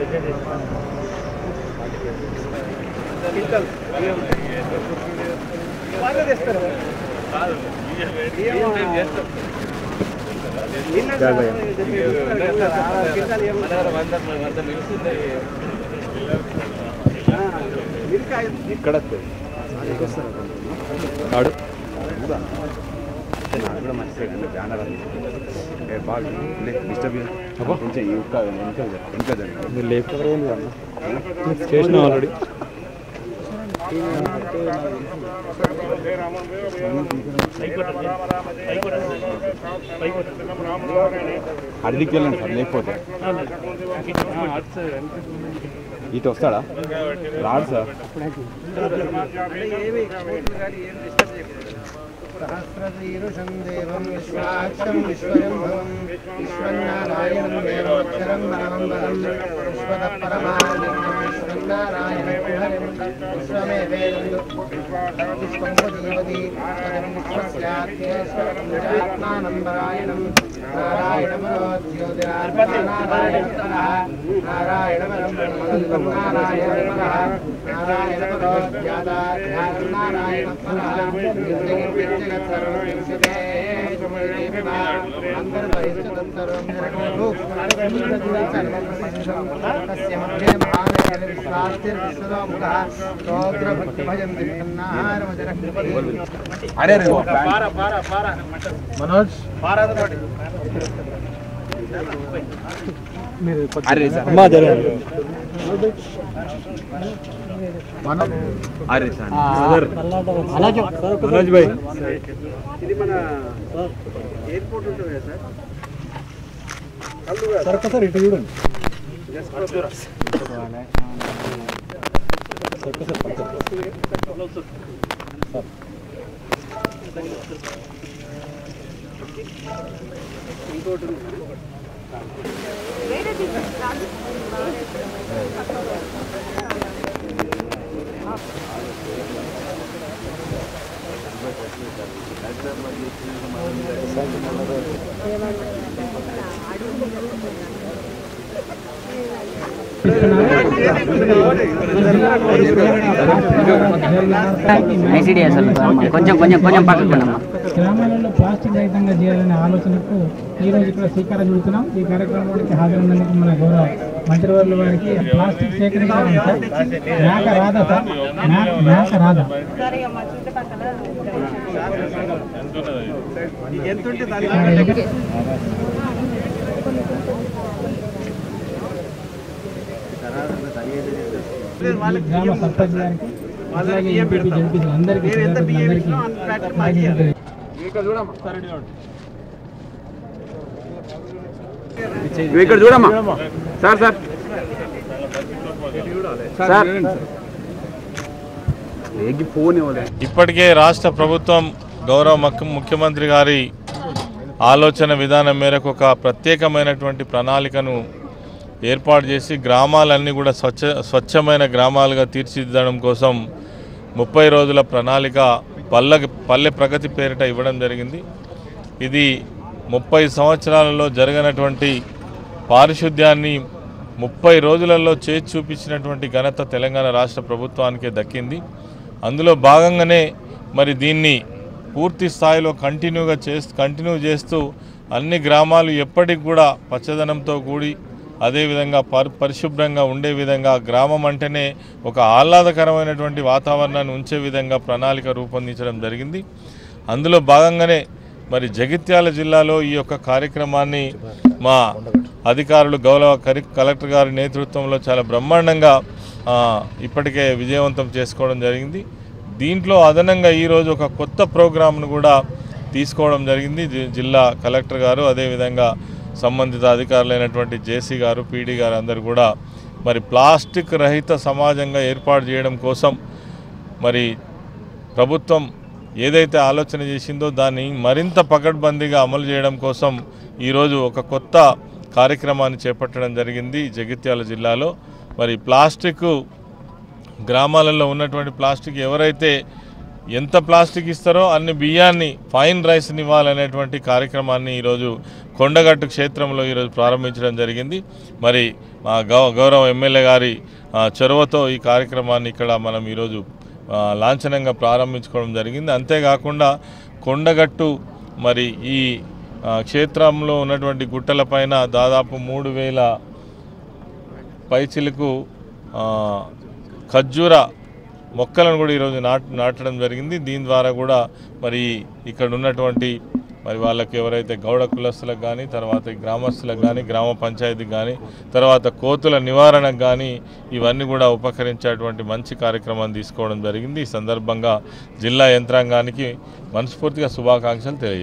ఇక్కడ నాడు కూడా మంచిగా బ్యానర్ బాగా డిస్టర్బ్ కొంచెం ఇంకా ఇంకా ఇంకా మీరు లేపుతారు చేసిన ఆల్రెడీ అడిగికి వెళ్ళండి సార్ లేకపోతే ఇటు వస్తాడా రాడు సార్ సహస్రశీరుషం దేవం విశ్వాక్షం విశ్వయంభవం విశ్వన్నారాయణం దేవక్షరం పరమం పదం విశ్వత పరమానందం విశ్వన్నారాయణం హరిం విశ్వమేవేదం విశ్వం జీవతి పదం విశ్వస్యాత్మేశ్వరాత్మానం పరాయణం నారాయణమరోజ్యోతిరాత్మానారాయణ నారాయణమరం బ్రహ్మదం నారాయణ నారాయణ నారాయణ అరే రే మనోజ్ అరే సార్ అమ్మా జరగండి అరే సార్ మనోజ్ భాయ్ ఇది మన ఎయిర్పోర్ట్ ఉంటుంది కదా సార్ సార్ ఒక్కసారి ఇటు చూడండి సార్ ఒక్కసారి పక్కన. సార్ ఇంకోటి ఉంది ఐసీడీ అసలు కొంచెం కొంచెం కొంచెం పక్కకు ఉండమ్మా గ్రామాలలో ప్లాస్టిక్ రహితంగా చేయాలనే ఆలోచనకు ఈ రోజు ఇక్కడ శ్రీకారం చుడుతున్నాం ఈ కార్యక్రమానికి హాజరైనందుకు మన గౌరవ మంత్రివర్యుల వారికి ప్లాస్టిక్ సేకరించాలని సార్ మేక రాదా సార్ మేక మేక రాదా ఎంత ఉంటే దాని గ్రామ సర్పంచ్ గారికి అలాగే ఎంపీపీ జడ్పీసీ అందరికీ మీరు ఎంత బియ్యం అందరికీ ఇచ్చినా అంత ప్యాకెట్ మాకు ఇవ్వాలి. నువ్వు ఇక్కడ చూడమ్మా సార్ సార్ సార్ ఏగి ఫోన్ ఇవ్వలే ఇప్పటికే రాష్ట్ర ప్రభుత్వం గౌరవ మక్- ముఖ్యమంత్రి గారి ఆలోచన విధానం మేరకు ఒక ప్రత్యేకమైనటువంటి ప్రణాళికను ఏర్పాటు చేసి గ్రామాలన్నీ కూడా స్వచ్ఛ స్వచ్ఛమైన గ్రామాలుగా తీర్చిదిద్దడం కోసం ముప్పై రోజుల ప్రణాళిక పల్లె పల్లె ప్రగతి పేరిట ఇవ్వడం జరిగింది ఇది ముప్పై సంవత్సరాలలో జరగనటువంటి పారిశుద్ధ్యాన్ని ముప్పై రోజులలో చేసి చూపించినటువంటి ఘనత తెలంగాణ రాష్ట్ర ప్రభుత్వానికే దక్కింది అందులో భాగంగానే మరి దీన్ని పూర్తి స్థాయిలో కంటిన్యూగా చేస్తూ కంటిన్యూ చేస్తూ అన్ని గ్రామాలు ఎప్పటికి కూడా పచ్చదనంతో కూడి అదేవిధంగా పరి పరిశుభ్రంగా ఉండే విధంగా గ్రామం అంటేనే ఒక ఆహ్లాదకరమైనటువంటి వాతావరణాన్ని ఉంచే విధంగా ప్రణాళిక రూపొందించడం జరిగింది అందులో భాగంగానే మరి జగిత్యాల జిల్లాలో ఈ యొక్క కార్యక్రమాన్ని మా అధికారులు గౌరవ కరి కలెక్టర్ గారి నేతృత్వంలో చాలా బ్రహ్మాండంగా ఆ, ఇప్పటికే విజయవంతం చేసుకోవడం జరిగింది దీంట్లో అదనంగా ఈరోజు ఒక కొత్త ప్రోగ్రామ్ను కూడా తీసుకోవడం జరిగింది జి- జిల్లా కలెక్టర్ గారు అదేవిధంగా సంబంధిత అధికారులైనటువంటి జేసీ గారు పీడీ గారు అందరూ కూడా మరి ప్లాస్టిక్ రహిత సమాజంగా ఏర్పాటు చేయడం కోసం మరి ప్రభుత్వం ఏదైతే ఆలోచన చేసిందో దాన్ని మరింత పకడ్బందీగా అమలు చేయడం కోసం ఈరోజు ఒక కొత్త కార్యక్రమాన్ని చేపట్టడం జరిగింది జగిత్యాల జిల్లాలో మరి ప్లాస్టిక్ గ్రామాలలో ఉన్నటువంటి ప్లాస్టిక్ ఎవరైతే ఎంత ప్లాస్టిక్ ఇస్తారో అన్ని బియ్యాన్ని ఫైన్ రైస్ని ఇవ్వాలనేటువంటి కార్యక్రమాన్ని ఈరోజు కొండగట్టు క్షేత్రంలో ఈరోజు ప్రారంభించడం జరిగింది మరి మా గౌ గౌరవ ఎమ్మెల్యే గారి ఆ, చొరవతో ఈ కార్యక్రమాన్ని ఇక్కడ మనం ఈరోజు ఆ, లాంఛనంగా ప్రారంభించుకోవడం జరిగింది అంతేకాకుండా కొండగట్టు మరి ఈ ఆ, క్షేత్రంలో ఉన్నటువంటి గుట్టలపైన దాదాపు మూడు వేల పైచిలకు ఆ, ఖర్జూర మొక్కలను కూడా ఈరోజు నాట నాటడం జరిగింది దీని ద్వారా కూడా మరి ఇక్కడ ఉన్నటువంటి మరి వాళ్ళకి ఎవరైతే గౌడ కులస్తులకు కానీ తర్వాత ఈ గ్రామస్తులకు కానీ గ్రామ పంచాయతీకి కానీ తర్వాత కోతుల నివారణకు కానీ ఇవన్నీ కూడా ఉపకరించేటువంటి మంచి కార్యక్రమాన్ని తీసుకోవడం జరిగింది ఈ సందర్భంగా జిల్లా యంత్రాంగానికి మనస్ఫూర్తిగా శుభాకాంక్షలు తెలియజేస్తాను